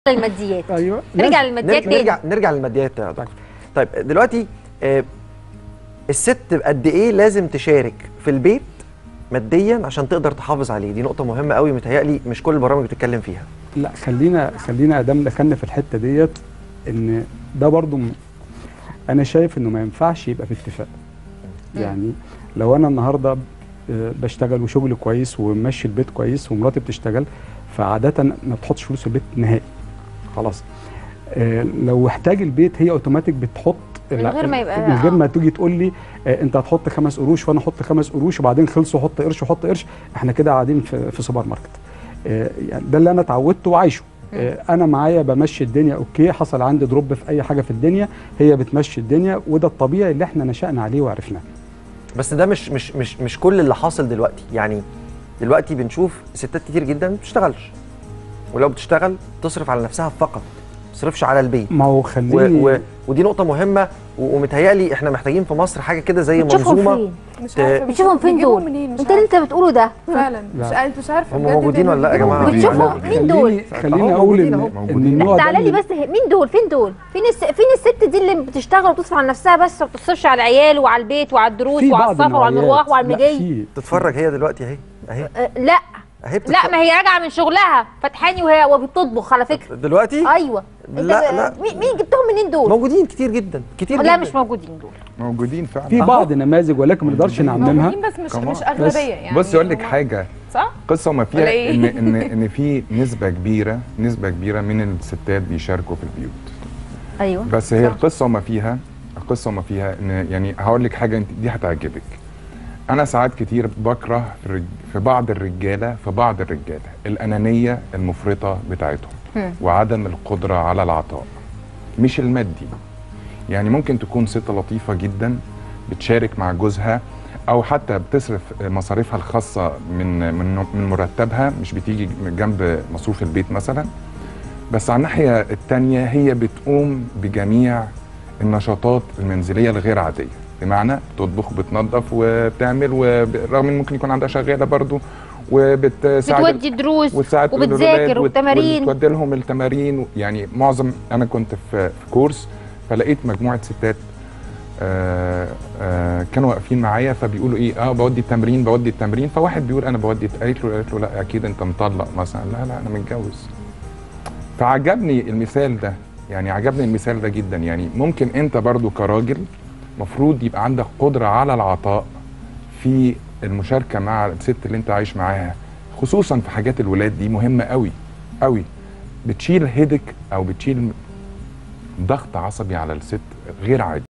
للماديات ايوه نرجع لازم. للماديات نرجع تاني نرجع نرجع للماديات يا دكتور طيب دلوقتي آه، الست قد ايه لازم تشارك في البيت ماديا عشان تقدر تحافظ عليه دي نقطه مهمه قوي متهيألي مش كل البرامج بتتكلم فيها لا خلينا خلينا ادام دخلنا في الحته ديت ان ده برضو م- انا شايف انه ما ينفعش يبقى في اتفاق يعني لو انا النهارده آه، بشتغل وشغلي كويس وماشي البيت كويس ومراتي بتشتغل فعاده ما بتحطش فلوس في البيت نهائي خلاص آه، لو احتاج البيت هي اوتوماتيك بتحط من غير ما يبقى- من غير آه. ما تيجي تقول لي آه، انت هتحط خمس قروش وانا احط خمس قروش وبعدين خلصوا حط قرش وحط قرش احنا كده قاعدين في, في سوبر ماركت آه، يعني ده اللي انا اتعودته وعايشه آه، انا معايا بمشي الدنيا اوكي حصل عندي دروب في اي حاجه في الدنيا هي بتمشي الدنيا وده الطبيعي اللي احنا نشأنا عليه وعرفناه بس ده مش مش مش مش كل اللي حاصل دلوقتي يعني دلوقتي بنشوف ستات كتير جدا ما بتشتغلش ولو بتشتغل تصرف على نفسها فقط ما تصرفش على البيت ما هو و خليني و ودي نقطه مهمه و- ومتهيألي احنا محتاجين في مصر حاجه كده زي بتشوفهم منظومه فين مش ت- عارفه بتشوفهم فين بيجيبوا دول منين مش انت اللي عارفة. انت بتقوله ده فعلا لا. مش انت مش عارفه هم بجد موجودين بيعملوا ولا لا يا بيجيبوا جماعة؟ منين. بتشوفهم لا، مين دول؟ خليني خليني أهو اقول موجودين ان أهو. ان موجودين. النوع ده تعالى لي من- بس مين دول فين دول فين الس... فين الست دي اللي بتشتغل وتصرف على نفسها بس وما بتصرفش على العيال وعلى البيت وعلى الدروس في وعلى بعض السفر وعلى النوعيات. المروح وعلى لا، المجاي في تتفرج هي دلوقتي اهي اهي أه لا اهي لا بتتفرج. ما هي راجعه من شغلها فتحاني وهي وبتطبخ على فكره دلوقتي ايوه انت لا، ب- لا. مين مين جبتهم منين دول موجودين كتير جدا كتير لا جدا مش موجودين دول موجودين فعلا في أهو. بعض نماذج ولكن ما نقدرش نعممها موجودين بس مش كمان. مش اغلبيه يعني بص اقول لك هم- حاجه صح؟ قصه ما ولا فيها إيه؟ ان ان ان في نسبه كبيره نسبه كبيره من الستات بيشاركوا في البيوت ايوه بس هي صح. القصه وما فيها القصه وما فيها ان يعني هقول لك حاجه انت دي هتعجبك انا ساعات كتير بكره في, الرج... في بعض الرجاله في بعض الرجاله الانانيه المفرطه بتاعتهم هم. وعدم القدره على العطاء مش المادي يعني ممكن تكون ست لطيفه جدا بتشارك مع جوزها او حتى بتصرف مصاريفها الخاصه من من من مرتبها مش بتيجي جنب مصروف البيت مثلا بس على الناحيه الثانيه هي بتقوم بجميع النشاطات المنزليه الغير عاديه بمعنى بتطبخ بتنظف وبتعمل ورغم ان ممكن يكون عندها شغاله برضو وبتساعد بتودي دروس وتساعد وبتذاكر الولاد وت- وتمارين وتودي لهم التمارين يعني معظم انا كنت في في كورس فلقيت مجموعه ستات آه آه كانوا واقفين معايا فبيقولوا ايه اه بودي التمرين بودي التمرين فواحد بيقول انا بودي قالت له قالت له لا اكيد انت مطلق مثلا لا لا انا متجوز فعجبني المثال ده يعني عجبني المثال ده جدا يعني ممكن انت برضو كراجل مفروض يبقى عندك قدرة على العطاء في المشاركة مع الست اللي انت عايش معاها خصوصا في حاجات الولاد دي مهمة قوي قوي بتشيل هيدك او بتشيل ضغط عصبي على الست غير عادي